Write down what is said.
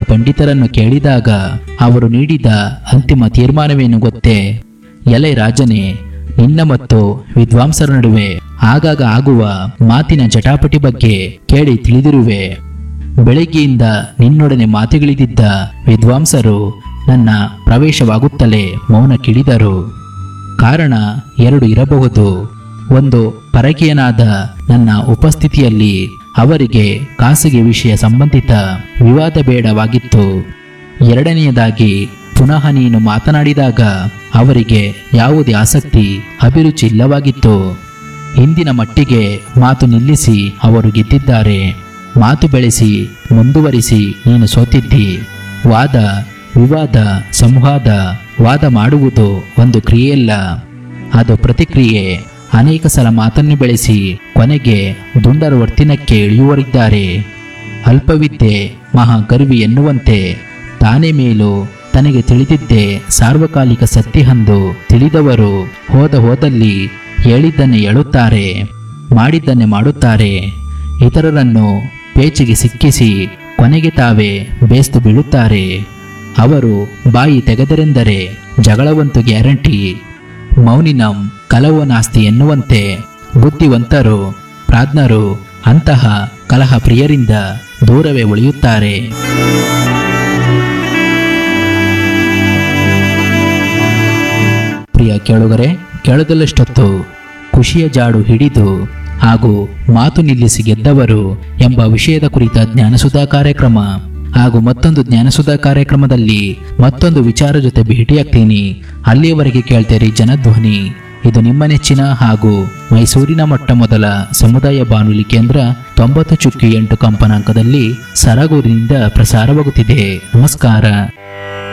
ಪಂಡಿತರನ್ನು ಕೇಳಿದಾಗ ಅವರು ನೀಡಿದ ಅಂತಿಮ ತೀರ್ಮಾನವೇನು ಗೊತ್ತೇ ಎಲೆ ರಾಜನೇ ನಿನ್ನ ಮತ್ತು ವಿದ್ವಾಂಸರ ನಡುವೆ ಆಗಾಗ ಆಗುವ ಮಾತಿನ ಜಟಾಪಟಿ ಬಗ್ಗೆ ಕೇಳಿ ತಿಳಿದಿರುವೆ ಬೆಳಗ್ಗೆಯಿಂದ ನಿನ್ನೊಡನೆ ಮಾತುಗಳಿದ್ದ ವಿದ್ವಾಂಸರು ನನ್ನ ಪ್ರವೇಶವಾಗುತ್ತಲೇ ಮೌನ ಕಿಳಿದರು ಕಾರಣ ಎರಡು ಇರಬಹುದು ಒಂದು ಪರಕೀಯನಾದ ನನ್ನ ಉಪಸ್ಥಿತಿಯಲ್ಲಿ ಅವರಿಗೆ ಖಾಸಗಿ ವಿಷಯ ಸಂಬಂಧಿತ ವಿವಾದ ಬೇಡವಾಗಿತ್ತು ಎರಡನೆಯದಾಗಿ ಪುನಃ ನೀನು ಮಾತನಾಡಿದಾಗ ಅವರಿಗೆ ಯಾವುದೇ ಆಸಕ್ತಿ ಅಭಿರುಚಿ ಇಲ್ಲವಾಗಿತ್ತು ಇಂದಿನ ಮಟ್ಟಿಗೆ ಮಾತು ನಿಲ್ಲಿಸಿ ಅವರು ಗೆದ್ದಿದ್ದಾರೆ ಮಾತು ಬೆಳೆಸಿ ಮುಂದುವರಿಸಿ ನೀನು ಸೋತಿದ್ದಿ ವಾದ ವಿವಾದ ಸಂವಾದ ವಾದ ಮಾಡುವುದು ಒಂದು ಕ್ರಿಯೆಯಲ್ಲ ಅದು ಪ್ರತಿಕ್ರಿಯೆ ಅನೇಕ ಸಲ ಮಾತನ್ನು ಬೆಳೆಸಿ ಕೊನೆಗೆ ದುಂಡರ ವರ್ತಿನಕ್ಕೆ ಇಳಿಯುವರಿದ್ದಾರೆ ಅಲ್ಪವಿದ್ಯೆ ಮಹಾಗರ್ವಿ ಎನ್ನುವಂತೆ ತಾನೇ ಮೇಲು ತನಗೆ ತಿಳಿದಿದ್ದೇ ಸಾರ್ವಕಾಲಿಕ ಸತ್ಯಹಂದು ತಿಳಿದವರು ಹೋದ ಹೋದಲ್ಲಿ ಹೇಳಿದ್ದನ್ನೇ ಹೇಳುತ್ತಾರೆ ಮಾಡಿದ್ದನ್ನೇ ಮಾಡುತ್ತಾರೆ ಇತರರನ್ನು ಪೇಚಿಗೆ ಸಿಕ್ಕಿಸಿ ಕೊನೆಗೆ ತಾವೇ ಬೇಸ್ತು ಬೀಳುತ್ತಾರೆ ಅವರು ಬಾಯಿ ತೆಗೆದರೆಂದರೆ ಜಗಳವಂತೂ ಗ್ಯಾರಂಟಿ ಮೌನಿನಂ ಕಲವು ನಾಸ್ತಿ ಎನ್ನುವಂತೆ ಬುದ್ಧಿವಂತರು ಪ್ರಾಜ್ಞರು ಅಂತಹ ಕಲಹ ಪ್ರಿಯರಿಂದ ದೂರವೇ ಉಳಿಯುತ್ತಾರೆ ಪ್ರಿಯ ಕೇಳುಗರೆ ಕೇಳದಲ್ಲಷ್ಟೊತ್ತು ಖುಷಿಯ ಜಾಡು ಹಿಡಿದು ಹಾಗೂ ಮಾತು ನಿಲ್ಲಿಸಿ ಗೆದ್ದವರು ಎಂಬ ವಿಷಯದ ಕುರಿತ ಜ್ಞಾನಸುಧಾ ಕಾರ್ಯಕ್ರಮ ಹಾಗೂ ಮತ್ತೊಂದು ಜ್ಞಾನಸುಧಾ ಕಾರ್ಯಕ್ರಮದಲ್ಲಿ ಮತ್ತೊಂದು ವಿಚಾರ ಜೊತೆ ಭೇಟಿಯಾಗ್ತೀನಿ ಅಲ್ಲಿಯವರೆಗೆ ಕೇಳ್ತೀರಿ ಜನಧ್ವನಿ ಇದು ನಿಮ್ಮ ನೆಚ್ಚಿನ ಹಾಗೂ ಮೈಸೂರಿನ ಮೊಟ್ಟ ಮೊದಲ ಸಮುದಾಯ ಬಾನುಲಿ ಕೇಂದ್ರ ತೊಂಬತ್ತು ಚುಕ್ಕಿ ಎಂಟು ಕಂಪನಾಂಕದಲ್ಲಿ ಸರಗೂರಿನಿಂದ ಪ್ರಸಾರವಾಗುತ್ತಿದೆ ನಮಸ್ಕಾರ